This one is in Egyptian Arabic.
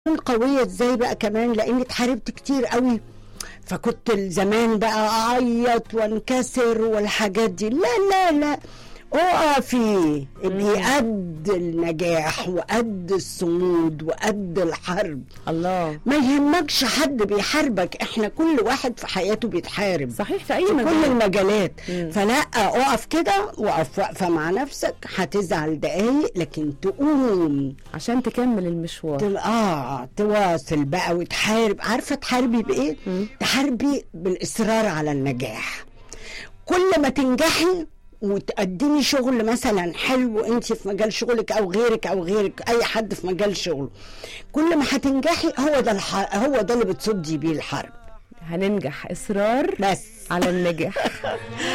اكون قويه ازاي بقى كمان لاني اتحاربت كتير قوي فكنت زمان بقى اعيط وانكسر والحاجات دي لا لا لا اقفي ابقي قد النجاح وقد الصمود وقد الحرب الله ما يهمكش حد بيحاربك احنا كل واحد في حياته بيتحارب صحيح في اي في كل مجال المجالات مم. فلا اقف كده وقف واقفه مع نفسك هتزعل دقايق لكن تقوم عشان تكمل المشوار تل- اه تواصل بقى وتحارب عارفه تحاربي بايه مم. تحاربي بالاصرار على النجاح كل ما تنجحي وتقدمي شغل مثلا حلو انت في مجال شغلك او غيرك او غيرك اي حد في مجال شغله كل ما هتنجحي هو ده الح... هو ده اللي بتصدي بيه الحرب هننجح اصرار بس على النجاح